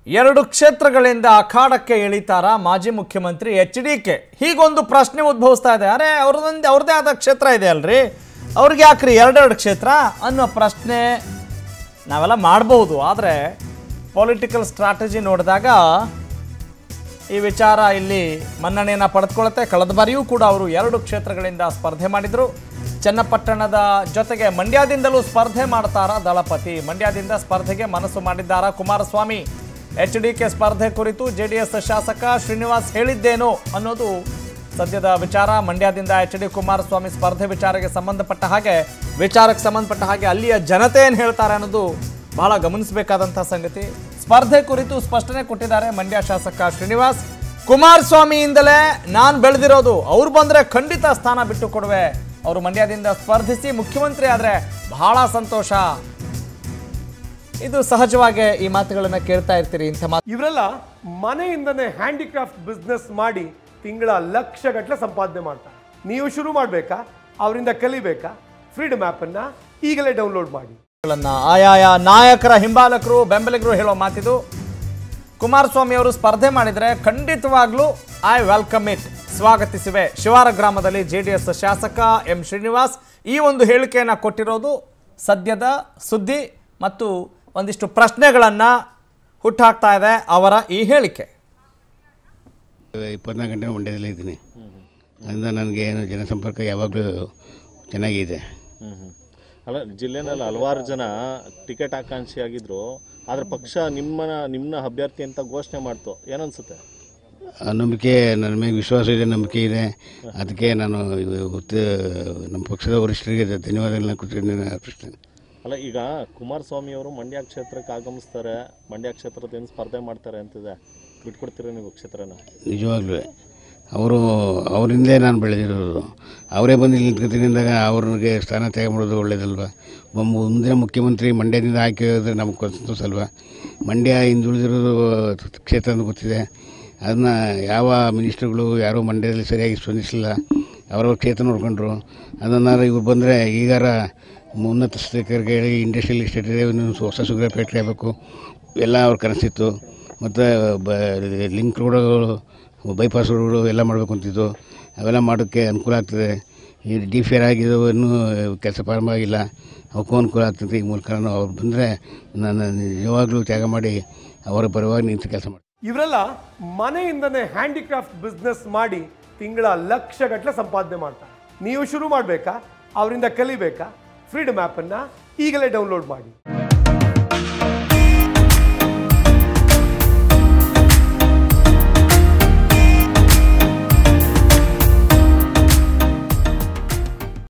ಎರಡು ಕ್ಷೇತ್ರಗಳಿಂದ ಅಖಾಡಕ್ಕೆ ಇಳಿತಾರ ಮಾಜಿ ಮುಖ್ಯಮಂತ್ರಿ ಎಚ್ ಡಿ ಕೆ ಹೀಗೊಂದು ಪ್ರಶ್ನೆ ಉದ್ಭವಿಸ್ತಾ ಇದೆ ಅರೆ ಅವ್ರದೊಂದು ಅವ್ರದ್ದೇ ಆದ ಕ್ಷೇತ್ರ ಇದೆ ಅಲ್ರಿ ಅವ್ರಿಗೆ ಯಾಕ್ರಿ ಎರಡೆರಡು ಕ್ಷೇತ್ರ ಅನ್ನೋ ಪ್ರಶ್ನೆ ನಾವೆಲ್ಲ ಮಾಡಬಹುದು ಆದರೆ ಪೊಲಿಟಿಕಲ್ ಸ್ಟ್ರಾಟಜಿ ನೋಡಿದಾಗ ಈ ವಿಚಾರ ಇಲ್ಲಿ ಮನ್ನಣೆಯನ್ನು ಪಡೆದುಕೊಳ್ಳುತ್ತೆ ಕಳೆದ ಬಾರಿಯೂ ಕೂಡ ಅವರು ಎರಡು ಕ್ಷೇತ್ರಗಳಿಂದ ಸ್ಪರ್ಧೆ ಮಾಡಿದರು ಚನ್ನಪಟ್ಟಣದ ಜೊತೆಗೆ ಮಂಡ್ಯದಿಂದಲೂ ಸ್ಪರ್ಧೆ ಮಾಡ್ತಾರ ದಳಪತಿ ಮಂಡ್ಯದಿಂದ ಸ್ಪರ್ಧೆಗೆ ಮನಸ್ಸು ಮಾಡಿದ್ದಾರ ಕುಮಾರಸ್ವಾಮಿ ಎಚ್ ಡಿ ಕೆ ಸ್ಪರ್ಧೆ ಕುರಿತು ಜೆ ಡಿ ಎಸ್ ಶಾಸಕ ಶ್ರೀನಿವಾಸ್ ಹೇಳಿದ್ದೇನೋ ಅನ್ನೋದು ಸದ್ಯದ ವಿಚಾರ ಮಂಡ್ಯದಿಂದ ಎಚ್ ಡಿ ಕುಮಾರಸ್ವಾಮಿ ಸ್ಪರ್ಧೆ ವಿಚಾರಕ್ಕೆ ಸಂಬಂಧಪಟ್ಟ ಹಾಗೆ ವಿಚಾರಕ್ಕೆ ಸಂಬಂಧಪಟ್ಟ ಹಾಗೆ ಅಲ್ಲಿಯ ಜನತೆ ಏನು ಹೇಳ್ತಾರೆ ಅನ್ನೋದು ಬಹಳ ಗಮನಿಸಬೇಕಾದಂಥ ಸಂಗತಿ ಸ್ಪರ್ಧೆ ಕುರಿತು ಸ್ಪಷ್ಟನೆ ಕೊಟ್ಟಿದ್ದಾರೆ ಮಂಡ್ಯ ಶಾಸಕ ಶ್ರೀನಿವಾಸ್ ಕುಮಾರಸ್ವಾಮಿಯಿಂದಲೇ ನಾನು ಬೆಳೆದಿರೋದು ಅವ್ರು ಬಂದರೆ ಖಂಡಿತ ಸ್ಥಾನ ಬಿಟ್ಟು ಕೊಡುವೆ ಅವರು ಮಂಡ್ಯದಿಂದ ಸ್ಪರ್ಧಿಸಿ ಮುಖ್ಯಮಂತ್ರಿ ಆದರೆ ಬಹಳ ಸಂತೋಷ ಇದು ಸಹಜವಾಗಿ ಈ ಮಾತುಗಳನ್ನ ಕೇಳ್ತಾ ಇರ್ತೀರಿ ಇಂಥ ಮಾತು ಇವರೆಲ್ಲ ಮನೆಯಿಂದನೇ ಹ್ಯಾಂಡಿಕ್ರಾಫ್ಟ್ ಬಿಸ್ನೆಸ್ ಮಾಡಿ ತಿಂಗಳ ಲಕ್ಷ ಗಟ್ಟಲೆ ಸಂಪಾದನೆ ಮಾಡ್ತಾರೆ ನೀವು ಶುರು ಮಾಡಬೇಕಾ ಅವರಿಂದ ಕಲಿಬೇಕಾ ಫ್ರೀಡಮ್ ಆ್ಯಪನ್ನು ಈಗಲೇ ಡೌನ್ಲೋಡ್ ಮಾಡಿ ಗಳನ್ನ ಆಯಾಯ ನಾಯಕರ ಹಿಂಬಾಲಕರು ಬೆಂಬಲಿಗರು ಹೇಳೋ ಮಾತಿದು ಕುಮಾರಸ್ವಾಮಿ ಅವರು ಸ್ಪರ್ಧೆ ಮಾಡಿದರೆ ಖಂಡಿತವಾಗ್ಲೂ ಐ ವೆಲ್ಕಮ್ ಇಟ್ ಸ್ವಾಗತಿಸುವೆ ಶಿವಾರ ಗ್ರಾಮದಲ್ಲಿ ಜೆ ಡಿ ಎಸ್ ಶಾಸಕ ಎಂ ಶ್ರೀನಿವಾಸ್ ಈ ಒಂದು ಹೇಳಿಕೆಯನ್ನು ಕೊಟ್ಟಿರೋದು ಸದ್ಯದ ಸುದ್ದಿ ಮತ್ತು ಒಂದಿಷ್ಟು ಪ್ರಶ್ನೆಗಳನ್ನು ಹುಟ್ಟಾಕ್ತಾ ಇದೆ ಅವರ ಈ ಹೇಳಿಕೆ ಇಪ್ಪತ್ನಾಲ್ಕು ಗಂಟೆ ಮಂಡ್ಯದಲ್ಲೇ ಇದ್ದೀನಿ ಅದರಿಂದ ನನಗೆ ಏನು ಜನಸಂಪರ್ಕ ಯಾವಾಗಲೂ ಚೆನ್ನಾಗಿದೆ ಹ್ಮ್ ಅಲ್ಲ ಜಿಲ್ಲೆನಲ್ಲಿ ಹಲವಾರು ಜನ ಟಿಕೆಟ್ ಆಕಾಂಕ್ಷಿಯಾಗಿದ್ರು ಆದ್ರೆ ಪಕ್ಷ ನಿಮ್ಮನ ನಿಮ್ಮನ್ನ ಅಭ್ಯರ್ಥಿ ಅಂತ ಘೋಷಣೆ ಮಾಡ್ತು ಏನನ್ಸುತ್ತೆ ಆ ನಂಬಿಕೆ ನನ್ನ ಮೇಲೆ ವಿಶ್ವಾಸ ಇದೆ ನಂಬಿಕೆ ಇದೆ ಅದಕ್ಕೆ ನಾನು ಇದು ಗೊತ್ತು ನಮ್ಮ ಪಕ್ಷದ ವರಿಷ್ಠರಿಗೆ ಧನ್ಯವಾದಗಳನ್ನ ಕೊಟ್ಟಿದ್ದೀನಿ ಅರ್ಪಿಸ್ತೇನೆ ಅಲ್ಲ ಈಗ ಕುಮಾರಸ್ವಾಮಿ ಅವರು ಮಂಡ್ಯ ಕ್ಷೇತ್ರಕ್ಕೆ ಆಗಮಿಸ್ತಾರೆ ಮಂಡ್ಯ ಕ್ಷೇತ್ರದಿಂದ ಸ್ಪರ್ಧೆ ಮಾಡ್ತಾರೆ ಅಂತಿದೆ ಬಿಟ್ಕೊಡ್ತೀರಾ ನೀವು ಕ್ಷೇತ್ರನ ನಿಜವಾಗ್ಲೂ ಅವರು ಅವರಿಂದಲೇ ನಾನು ಬೆಳೆದಿರೋದು ಅವರೇ ಬಂದು ಇಲ್ಲಿ ನಿಂತ್ಕೊತೀನಿ ಅಂದಾಗ ಅವ್ರಿಗೆ ಸ್ಥಾನ ತ್ಯಾಗ ಮಾಡೋದು ಒಳ್ಳೇದಲ್ವ ಒಬ್ಬ ಮುಂದಿನ ಮುಖ್ಯಮಂತ್ರಿ ಮಂಡ್ಯದಿಂದ ಆಯ್ಕೆ ಆಗಿದ್ರೆ ನಮಗೆ ಸಂತೋಷ ಅಲ್ವಾ ಮಂಡ್ಯ ಹಿಂದುಳಿದಿರೋದು ಕ್ಷೇತ್ರ ಅಂತ ಗೊತ್ತಿದೆ ಅದನ್ನ ಯಾವ ಮಿನಿಸ್ಟ್ರುಗಳು ಯಾರೂ ಮಂಡ್ಯದಲ್ಲಿ ಸರಿಯಾಗಿ ಸ್ಪಂದಿಸಲಿಲ್ಲ ಅವರವ್ರ ಕ್ಷೇತ್ರ ನೋಡ್ಕೊಂಡ್ರು ಅದನ್ನಾರು ಇವ್ರು ಬಂದರೆ ಈಗಾರ ಉನ್ನತ ಸ್ಥಿತಿಕರಿಗೆ ಹೇಳಿ ಇಂಡಸ್ಟ್ರಿಯಲ್ ಎಸ್ಟೇಟ್ ಇದೆ ಇನ್ನೊಂದು ಹೊಸ ಸುಗರ್ ಫ್ಯಾಕ್ಟ್ರಿ ಆಗಬೇಕು ಎಲ್ಲ ಅವ್ರ ಕನಸಿತ್ತು ಮತ್ತು ಬ ಲಿಂಕ್ ರೋಡ್ಗಳು ಬೈಪಾಸ್ ರೋಡ್ಗಳು ಎಲ್ಲ ಮಾಡಬೇಕು ಅಂತಿದ್ದು ಅವೆಲ್ಲ ಮಾಡೋಕ್ಕೆ ಅನುಕೂಲ ಆಗ್ತದೆ ಈ ಡಿ ಫಿ ಆರ್ ಆಗಿದ್ದು ಇನ್ನೂ ಕೆಲಸ ಪ್ರಾರಂಭ ಆಗಿಲ್ಲ ಅವಕ್ಕೂ ಅನುಕೂಲ ಆಗ್ತದೆ ಈ ಮೂಲಕ ನಾನು ಅವ್ರು ಬಂದರೆ ನಾನು ನಿಜವಾಗ್ಲೂ ತ್ಯಾಗ ಮಾಡಿ ಅವರ ಪರವಾಗಿ ನಿಂತು ಕೆಲಸ ಮಾಡಿ ಇವರೆಲ್ಲ ಮನೆಯಿಂದನೇ ಹ್ಯಾಂಡಿಕ್ರಾಫ್ಟ್ ಬಿಸ್ನೆಸ್ ಮಾಡಿ ತಿಂಗಳ ಲಕ್ಷ ಗಟ್ಟಲೆ ಸಂಪಾದನೆ ಮಾಡ್ತಾರೆ ನೀವು ಶುರು ಮಾಡಬೇಕಾ ಅವರಿಂದ ಕಲಿಬೇಕಾ ಫ್ರೀಡಮ್ ಆ್ಯಪನ್ನು ಈಗಲೇ ಡೌನ್ಲೋಡ್ ಮಾಡಿ